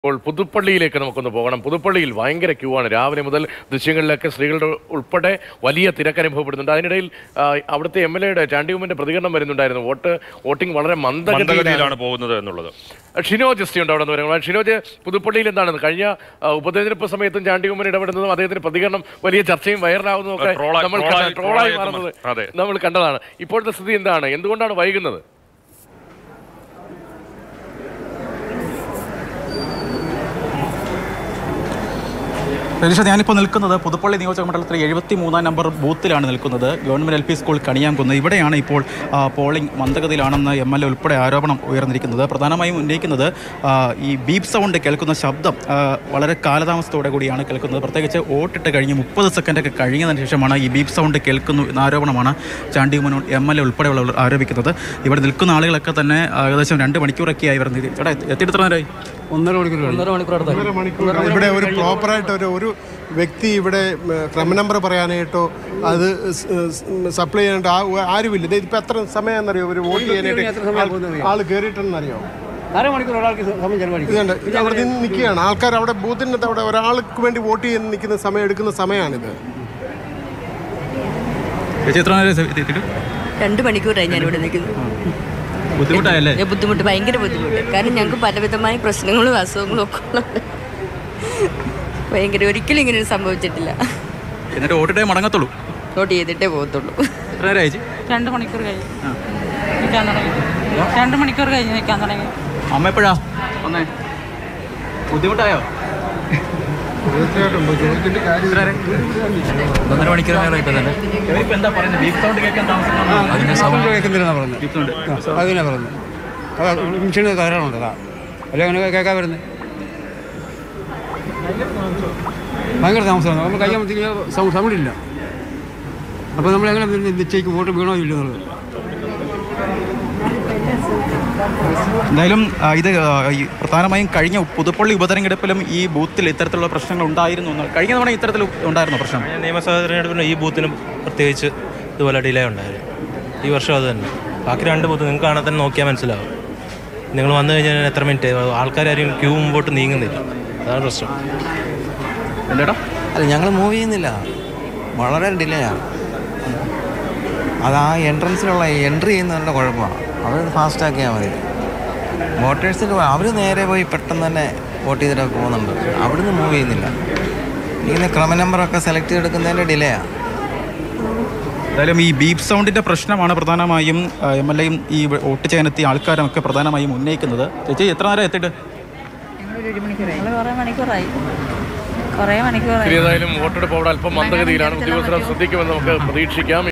ഇപ്പോൾ പുതുപ്പള്ളിയിലേക്ക് നമുക്കൊന്ന് പോകണം പുതുപ്പള്ളിയിൽ ഭയങ്കര ക്യൂ ആണ് രാവിലെ മുതൽ ദൃശ്യങ്ങളിലൊക്കെ സ്ത്രീകളുടെ ഉൾപ്പെടെ വലിയ തിരക്ക് അനുഭവപ്പെടുന്നുണ്ട് അതിനിടയിൽ ആ, അവിടുത്തെ എം എൽ എയുടെ ചാണ്ടിയുമ്മന്റെ പ്രതികരണം വരുന്നുണ്ടായിരുന്നു വോട്ട് വോട്ടിംഗ് വളരെ മന്ദഗതിയിലാണ് മന്ദഗതിയിലാണ് പോകുന്നത് എന്നുള്ളത് ഷിനോ ജസ്റ്റി ഉണ്ട് അവിടെ നിന്ന് വരുന്നത് ഷിനോജ് പുതുപ്പള്ളിയിൽ എന്താണ് കഴിഞ്ഞ ആ, ഉപതെരഞ്ഞെടുപ്പ് സമയത്തും ചാണ്ടിയുമ്മൻ ഇടപെടുന്നതും അദ്ദേഹത്തിന്റെ പ്രതികരണം വലിയ ചർച്ചയും വൈറലാവുന്നതും ഒക്കെ ട്രോളായി- നമ്മൾ ട്രോളായി- കണ്ട- ട്രോളായി ട്രോളായി മാറുന്നത് അതെ. നമ്മൾ കണ്ടതാണ് ഇപ്പോഴത്തെ സ്ഥിതി എന്താണ് എന്തുകൊണ്ടാണ് വൈകുന്നത് രതീഷ ഞാനിപ്പോൾ നിൽക്കുന്നത് പുതുപ്പള്ളി നിയോജക മണ്ഡലത്തിലെ എഴുപത്തി മൂന്നാം നമ്പർ ബൂത്തിലാണ് നിൽക്കുന്നത് government L P school Kaniyamkunnu ഇവിടെയാണ് ഇപ്പോൾ ആ, പോളിംഗ് മന്ദഗതിയിലാണെന്ന് എം എൽ എ ഉൾപ്പെടെ ആരോപണം ഉയർന്നിരിക്കുന്നത് പ്രധാനമായും ഉന്നയിക്കുന്നത് ആ, ഈ ബീപ് സൗണ്ട് കേൾക്കുന്ന ശബ്ദം ആ, വളരെ കാലതാമസത്തോടെ കൂടിയാണ് കേൾക്കുന്നത് പ്രത്യേകിച്ച് വോട്ടിട്ട് കഴിഞ്ഞ് മുപ്പത് സെക്കൻഡൊക്കെ കഴിഞ്ഞതിന് ശേഷമാണ് ഈ ബീപ് സൗണ്ട് കേൾക്കുന്നു എന്ന ആരോപണമാണ് Chandy Oommen M L A ഉൾപ്പെടെയുള്ളവർ ആരോപിക്കുന്നത് ഇവിടെ നിൽക്കുന്ന ആളുകളൊക്കെ തന്നെ ആ, ഏകദേശം രണ്ട് മണിക്കൂറൊക്കെയായി വരുന്നത് ചേട്ടാ എത്തിയിട്ട് എത്ര നേരമായി ഒന്നര മണിക്കൂർ ഒന്നര മണിക്കൂർ ഇവിടെ ഒരു പ്രോപ്പറായിട്ട് ഒരു ഒരു വ്യക്തി ഇവിടെ ഉം, ക്രമ നമ്പർ പറയാനായിട്ടോ അത് സ്- സ് സപ്ലൈ ചെയ്യാനായിട്ട് ആ- ആരുമില്ല ഇത് ഇപ്പം എത്ര സമയമെന്നറിയോ ഒരു വോട്ട് ചെയ്യാനായിട്ട് ആൾ കയറിയിട്ടുണ്ടെന്നറിയോ അരമണിക്കൂർ ഒരാൾക്ക് സമയം ചെലവഴിക്കും ഇതുണ്ട് ഇത് അവിടെ നിന്ന് നിൽക്കുകയാണ് ആൾക്കാർ അവിടെ ബൂത്തിൻ്റെ അവിടെ ഒരാൾക്ക് വേണ്ടി വോട്ട് ചെയ്യാൻ നിൽക്കുന്ന സമയം എടുക്കുന്ന സമയമാണിത് ചേച്ചി എത്ര നേരം എത്തിയിട്ട് രണ്ട് മണിക്കൂറായി ഞാനിവിടെ നിൽക്കുന്നു ബുദ്ധിമുട്ടായല്ലേ ഏ, ബുദ്ധിമുട്ട് ഭയങ്കര ബുദ്ധിമുട്ട് കാരണം ഞങ്ങൾക്ക് പലവിധമായ പ്രശ്നങ്ങളും അസുഖങ്ങളും ഒക്കെ ഉള്ളത് ഭയങ്കര ഒരിക്കലും ഇങ്ങനെ സംഭവിച്ചിട്ടില്ല എന്നിട്ട് വോട്ടിട്ടേ മടങ്ങത്തുള്ളൂ നോട്ട് ചെയ്തിട്ടേ പോകത്തുള്ളൂ എത്ര നേരം ചേച്ചി രണ്ട് മണിക്കൂർ കഴിഞ്ഞ് നിൽക്കാൻ തുടങ്ങി രണ്ട് മണിക്കൂർ കഴിഞ്ഞ് നിൽക്കാൻ തുടങ്ങി അമ്മ എപ്പോഴാ വന്നേ ബുദ്ധിമുട്ടായോ ഒന്നര മണിക്കൂർ നേരം ഇപ്പം തന്നെ ഇപ്പൊ എന്താ പറയുന്നത് ബീഫ് സൗണ്ട് കേൾക്കാൻ അതിന് സൗണ്ട് കേൾക്കുന്നില്ലെന്നാ പറഞ്ഞത് അതിനാ പറഞ്ഞത് അതാ മെഷീന് തകരാറുണ്ട് അതാ അല്ലെ അങ്ങനെ കേൾക്കാൻ വരുന്നത് ഭയങ്കര താമസമാണ് നമ്മൾ കഴിയുമ്പോഴത്തേക്ക് സൗണ്ട് സൗണ്ട് ഇല്ല അപ്പോൾ നമ്മൾ എങ്ങനെ നിശ്ചയിക്കും വോട്ട് വീണോ ഇല്ലയോ എന്നുള്ളത് എന്തായാലും ആ, ഇത് ആ, ഈ പ്രധാനമായും കഴിഞ്ഞ പുതുപ്പള്ളി ഉപതെരഞ്ഞെടുപ്പിലും ഈ ബൂത്തിൽ ഇത്തരത്തിലുള്ള പ്രശ്നങ്ങൾ ഉണ്ടായിരുന്നു എന്ന് കഴിഞ്ഞ തവണ ഇത്തരത്തിൽ ഉണ്ടായിരുന്നോ പ്രശ്നം നിയമസഭാ തെരഞ്ഞെടുപ്പിന് ഈ ബൂത്തിനും പ്രത്യേകിച്ച് ഇതുപോലെ ഡിലേ ഉണ്ടായിരുന്നു ഈ വർഷം അത് തന്നെ ബാക്കി രണ്ട് ബൂത്ത് നിങ്ങൾക്ക് കാണാൻ തന്നെ നോക്കിയാൽ മനസ്സിലാവും നിങ്ങൾ വന്നു കഴിഞ്ഞാൽ എത്ര മിനിറ്റ് ആൾക്കാരും ക്യൂ മുമ്പോട്ട് നീങ്ങുന്നില്ല അതാണ് പ്രശ്നം എന്താ അല്ല ഞങ്ങൾ മൂവ് ചെയ്യുന്നില്ല വളരെ ഡിലേ ആണ് അത് ആ എൻട്രൻസിലുള്ള എൻട്രി ചെയ്യുന്നവരുടെ കുഴപ്പമാണ് അവർ ഫാസ്റ്റ് ആക്കിയാൽ മതി വോട്ടേഴ്സിൽ അവർ നേരെ പോയി പെട്ടെന്ന് തന്നെ വോട്ട് ചെയ്തിട്ടൊക്കെ പോകുന്നുണ്ട് അവിടുന്ന് മൂവ് ചെയ്യുന്നില്ല ഇങ്ങനെ ക്രമ നമ്പറൊക്കെ സെലക്ട് ചെയ്തെടുക്കുന്നതിൻ്റെ ഡിലേ ആണ് എന്തായാലും ഈ ബീപ്പ് സൗണ്ടിന്റെ പ്രശ്നമാണ് പ്രധാനമായും എം എൽ എയും ഈ വോട്ട് ചെയ്യാനെത്തിയ ആൾക്കാരും ഒക്കെ പ്രധാനമായും ഉന്നയിക്കുന്നത് ചേച്ചി എത്ര നേരം എത്തിയിട്ട് ഞങ്ങൾ കുറേ മണിക്കൂറായി കുറേ മണിക്കൂറായി ഇനി ഏതായാലും വോട്ടെടുപ്പ് അവിടെ അല്പം മന്ദഗതിയിലാണ് ഉദ്യോഗസ്ഥർ ശ്രദ്ധിക്കുമെന്ന് നമുക്ക് പ്രതീക്ഷിക്കാം